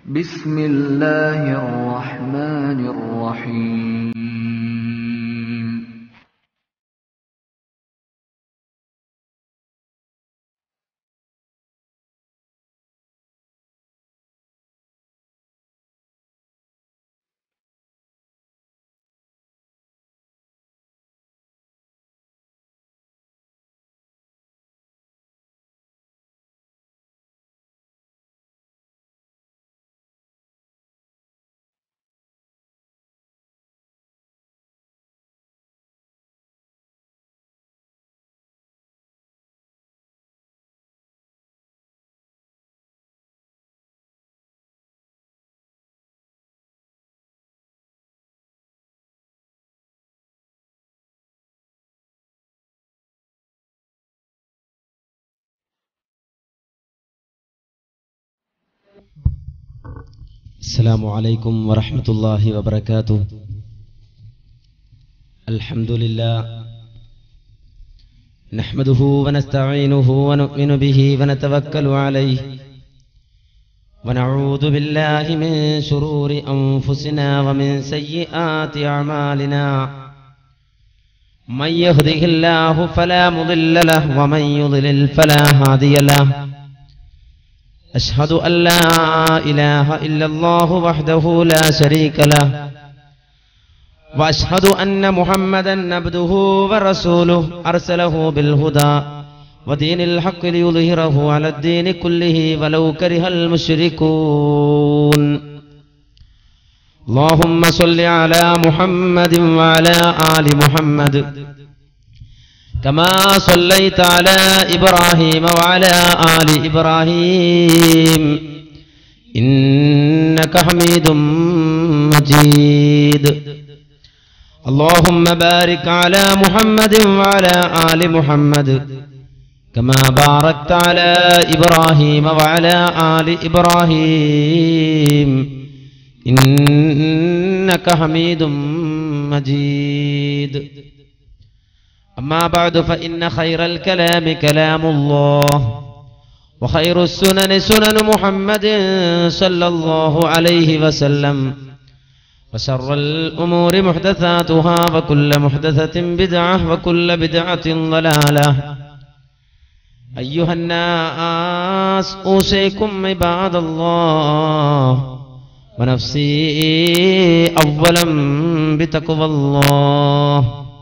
بسم الله الرحمن الرحيم السلام عليكم ورحمة الله وبركاته الحمد لله نحمده ونستعينه ونؤمن به ونتوكل عليه ونعوذ بالله من شرور أنفسنا ومن سيئات أعمالنا من يهده الله فلا مضل له ومن يضلل فلا هادي له أشهد أن لا إله إلا الله وحده لا شريك له وأشهد أن محمدا عبده ورسوله أرسله بالهدى ودين الحق ليظهره على الدين كله ولو كره المشركون اللهم صل على محمد وعلى آل محمد كما صليت على إبراهيم وعلى آل إبراهيم إنك حميد مجيد اللهم بارك على محمد وعلى آل محمد كما باركت على إبراهيم وعلى آل إبراهيم إنك حميد مجيد أما بعد فإن خير الكلام كلام الله وخير السنن سنن محمد صلى الله عليه وسلم وشر الأمور محدثاتها وكل محدثة بدعة وكل بدعة ضلالة أيها الناس أوصيكم عباد الله ونفسي أولا بتقوى الله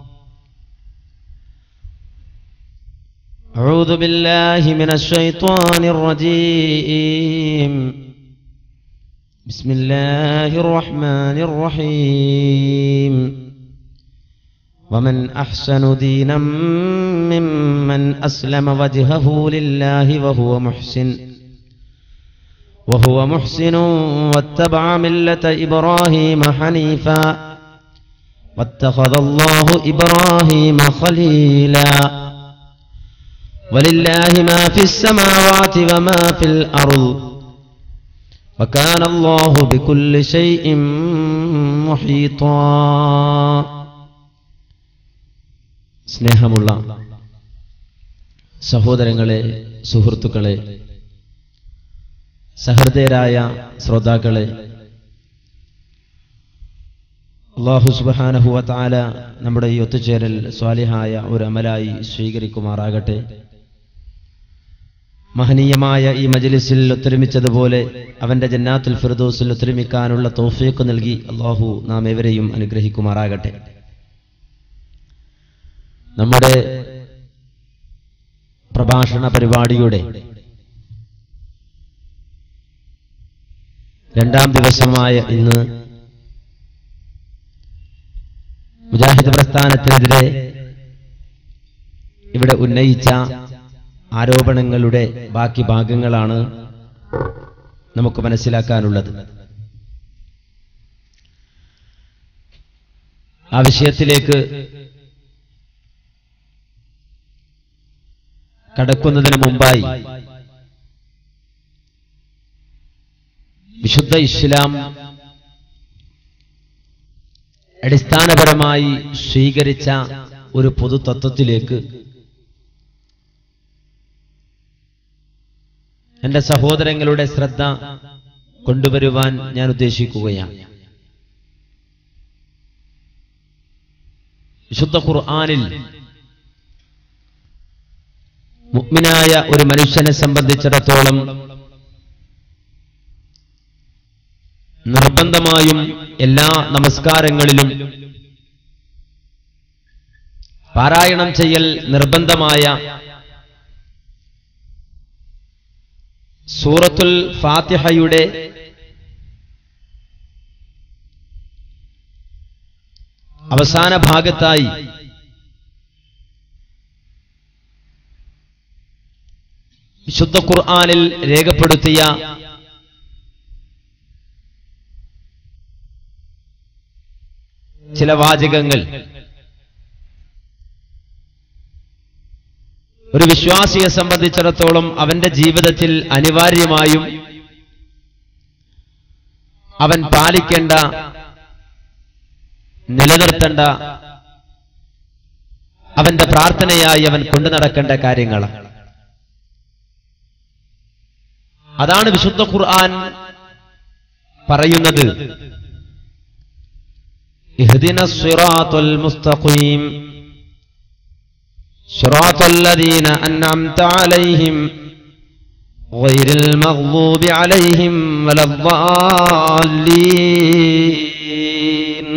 أعوذ بالله من الشيطان الرجيم بسم الله الرحمن الرحيم ومن أحسن دينا ممن أسلم وجهه لله وهو محسن وهو محسن واتبع ملة إبراهيم حنيفا واتخذ الله إبراهيم خليلا ولله ما في السماوات وما في الأرض وكان الله بكل شيء محيطا സ്നേഹമുള്ള സഹോദരങ്ങളെ സുഹൃത്തുക്കളെ സഹൃദയരായ ശ്രോതാക്കളെ അള്ളാഹു സുബാനഹുവ താല നമ്മുടെ ഈ ഒത്തുചേരൽ സ്വാലിഹായ ഒരു അമലായി സ്വീകരിക്കുമാറാകട്ടെ മഹനീയമായ ഈ മജലിസിൽ ഒത്തൊരുമിച്ചതുപോലെ അവന്റെ ജന്നാത്തുൽ ഫിർദോസിൽ ഒത്തൊരുമിക്കാനുള്ള തോഫീക്ക് നൽകി അള്ളാഹു നാം ഏവരെയും അനുഗ്രഹിക്കുമാറാകട്ടെ നമ്മുടെ പ്രഭാഷണ പരിപാടിയുടെ രണ്ടാം ദിവസമായ ഇന്ന് മുജാഹിദ് പ്രസ്ഥാനത്തിനെതിരെ ഇവിടെ ഉന്നയിച്ച ആരോപണങ്ങളുടെ ബാക്കി ഭാഗങ്ങളാണ് നമുക്ക് മനസ്സിലാക്കാനുള്ളത് ആ വിഷയത്തിലേക്ക് കടക്കുന്നതിന് മുമ്പായി വിശുദ്ധ ഇസ്ലാം അടിസ്ഥാനപരമായി സ്വീകരിച്ച ഒരു പൊതു തത്വത്തിലേക്ക് എന്റെ സഹോദരങ്ങളുടെ ശ്രദ്ധ കൊണ്ടുവരുവാൻ ഞാൻ ഉദ്ദേശിക്കുകയാണ് വിശുദ്ധ ഖുർആനിൽ മുഗ്മിനായ ഒരു മനുഷ്യനെ സംബന്ധിച്ചിടത്തോളം നിർബന്ധമായും എല്ലാ നമസ്കാരങ്ങളിലും പാരായണം ചെയ്യൽ നിർബന്ധമായ സൂറത്തുൽ ഫാത്തിഹയുടെ അവസാന ഭാഗത്തായി വിശുദ്ധ ഖുർആനിൽ രേഖപ്പെടുത്തിയ ചില വാചകങ്ങൾ ഒരു വിശ്വാസിയെ സംബന്ധിച്ചിടത്തോളം അവന്റെ ജീവിതത്തിൽ അനിവാര്യമായും അവൻ പാലിക്കേണ്ട നിലനിർത്തേണ്ട അവന്റെ പ്രാർത്ഥനയായി അവൻ കൊണ്ടു നടക്കേണ്ട കാര്യങ്ങളാണ് അതാണ് വിശുദ്ധ ഖുർആൻ പറയുന്നത് ഇഹ്ദിന സിറാത്തുൽ മുസ്തഖീം صراط الذين أنعمت عليهم غير المغضوب عليهم ولا الضالين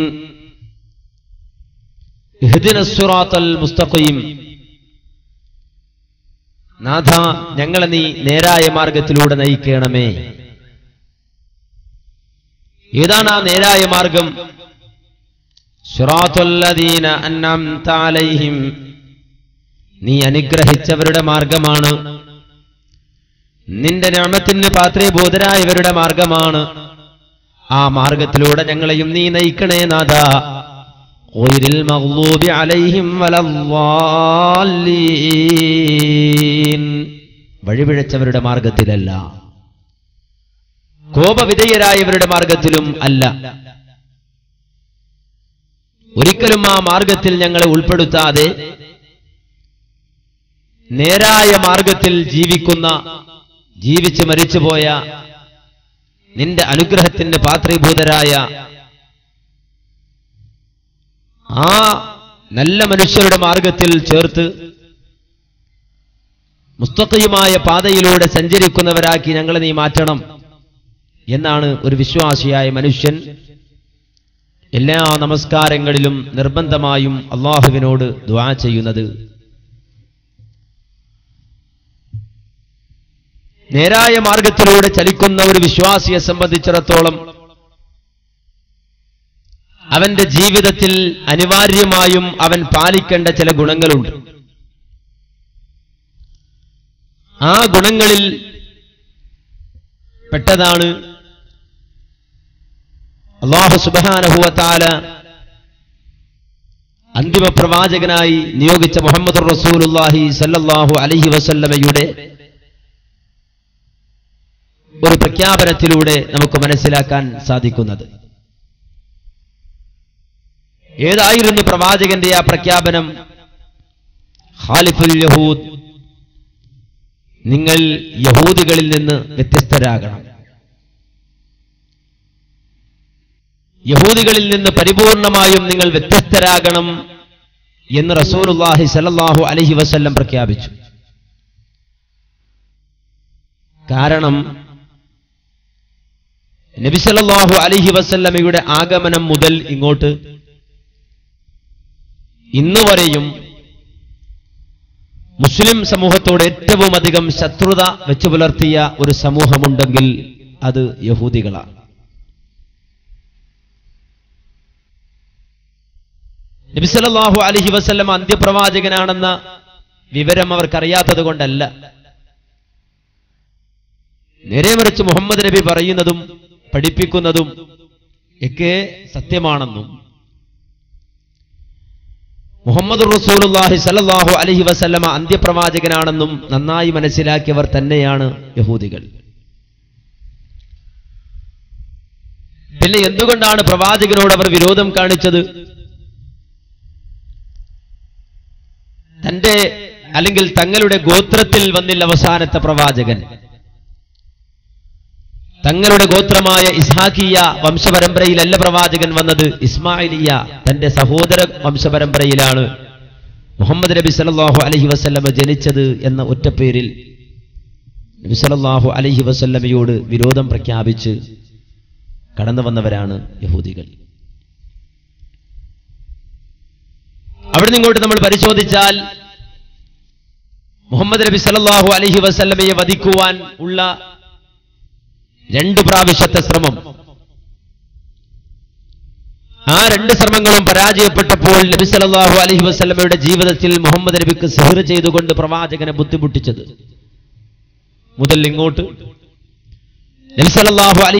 اهدنا الصراط المستقيم നാഥ ഞങ്ങളെ നീ നേരായ മാർഗത്തിലൂടെ നയിക്കണമേ ഏതാണ് ആ നേരായ മാർഗം സിറാത്തുല്ലദീന അൻഅംത അലൈഹിം നീ അനുഗ്രഹിച്ചവരുടെ മാർഗമാണ് നിന്റെ ഞാമത്തിന് പാത്രീഭൂതരായവരുടെ മാർഗമാണ് ആ മാർഗത്തിലൂടെ ഞങ്ങളെയും നീ നയിക്കണേ നാഥ ഗൈറിൽ മഗ്ലൂബി അലൈഹിം വലദ്ദാല്ലീൻ വഴിപിഴച്ചവരുടെ മാർഗത്തിലല്ല കോപവിധേയരായവരുടെ മാർഗത്തിലും അല്ല ഒരിക്കലും ആ മാർഗത്തിൽ ഞങ്ങളെ ഉൾപ്പെടുത്താതെ നേരായ മാർഗത്തിൽ ജീവിക്കുന്ന ജീവിച്ച് മരിച്ചുപോയ നിന്റെ അനുഗ്രഹത്തിന്റെ പാത്രീഭൂതരായ ആ നല്ല മനുഷ്യരുടെ മാർഗത്തിൽ ചേർത്ത് മുസ്തഖയുമായ പാതയിലൂടെ സഞ്ചരിക്കുന്നവരാക്കി ഞങ്ങളെ നീ മാറ്റണം എന്നാണ് ഒരു വിശ്വാസിയായ മനുഷ്യൻ എല്ലാ നമസ്കാരങ്ങളിലും നിർബന്ധമായും അള്ളാഹുവിനോട് ദ്വാ ചെയ്യുന്നത് നേരായ മാർഗത്തിലൂടെ ചലിക്കുന്ന ഒരു വിശ്വാസിയെ സംബന്ധിച്ചിടത്തോളം അവന്റെ ജീവിതത്തിൽ അനിവാര്യമായും അവൻ പാലിക്കേണ്ട ചില ഗുണങ്ങളുണ്ട് ആ ഗുണങ്ങളിൽ പെട്ടതാണ് അള്ളാഹു സുബാനഹുവത്താല അന്തിമ പ്രവാചകനായി നിയോഗിച്ച മുഹമ്മദ് റസൂലുല്ലാഹി സല്ലല്ലാഹു അലഹി വസല്ലമയുടെ ഒരു പ്രഖ്യാപനത്തിലൂടെ നമുക്ക് മനസ്സിലാക്കാൻ സാധിക്കുന്നത് ഏതായിരുന്നു പ്രവാചകന്റെ ആ പ്രഖ്യാപനം ഖാലിഫുൽ യഹൂദ് നിങ്ങൾ യഹൂദികളിൽ നിന്ന് വ്യത്യസ്തരാകണം യഹൂദികളിൽ നിന്ന് പരിപൂർണമായും നിങ്ങൾ വ്യത്യസ്തരാകണം എന്ന് റസൂലുല്ലാഹി സല്ലല്ലാഹു അലൈഹി വസല്ലം പ്രഖ്യാപിച്ചു കാരണം നബിസല്ലാഹു അലഹി വസല്ലമയുടെ ആഗമനം മുതൽ ഇങ്ങോട്ട് ഇന്നുവരെയും മുസ്ലിം സമൂഹത്തോട് ഏറ്റവും അധികം ശത്രുത വെച്ചു പുലർത്തിയ ഒരു സമൂഹമുണ്ടെങ്കിൽ അത് യഹൂദികളാണ് നബിസല്ലാഹു അലഹി വസല്ലം അന്ത്യപ്രവാചകനാണെന്ന വിവരം അവർക്കറിയാത്തത് കൊണ്ടല്ല നേരെ മറിച്ച് മുഹമ്മദ് നബി പറയുന്നതും പഠിപ്പിക്കുന്നതും ഒക്കെ സത്യമാണെന്നും മുഹമ്മദ് റസൂലുല്ലാഹി സല്ലല്ലാഹു അലൈഹി വസല്ലമ അന്ത്യപ്രവാചകനാണെന്നും നന്നായി മനസ്സിലാക്കിയവർ തന്നെയാണ് യഹൂദികൾ പിന്നെ എന്തുകൊണ്ടാണ് പ്രവാചകനോട് അവർ വിരോധം കാണിച്ചത് തന്റെ അല്ലെങ്കിൽ തങ്ങളുടെ ഗോത്രത്തിൽ വന്നില്ല അവസാനത്തെ പ്രവാചകൻ തങ്ങളുടെ ഗോത്രമായ ഇസ്ഹാഖിയ വംശപരമ്പരയിലല്ല പ്രവാചകൻ വന്നത് ഇസ്മായിലിയ തന്റെ സഹോദര വംശപരമ്പരയിലാണ് മുഹമ്മദ് നബി സല്ലല്ലാഹു അലൈഹി വസല്ലമ ജനിച്ചത് എന്ന ഒറ്റപ്പേരിൽ നബി സല്ലല്ലാഹു അലൈഹി വസല്ലമയോട് വിരോധം പ്രഖ്യാപിച്ച് കടന്നു വന്നവരാണ് യഹൂദികൾ അവിടുന്ന് ഇങ്ങോട്ട് നമ്മൾ പരിശോധിച്ചാൽ മുഹമ്മദ് നബി സല്ലല്ലാഹു അലൈഹി വസല്ലമയെ വധിക്കുവാൻ ഉള്ള രണ്ട് പ്രാവശ്യത്തെ ശ്രമം ആ രണ്ട് ശ്രമങ്ങളും പരാജയപ്പെട്ടപ്പോൾ നബി സല്ലല്ലാഹു അലൈഹി വസല്ലമയുടെ ജീവിതത്തിൽ മുഹമ്മദ് നബിക്ക് സിഹർ ചെയ്തുകൊണ്ട് പ്രവാചകനെ ബുദ്ധിമുട്ടിച്ചത് മുതൽ ഇങ്ങോട്ട് നബി സല്ലല്ലാഹു അലൈഹി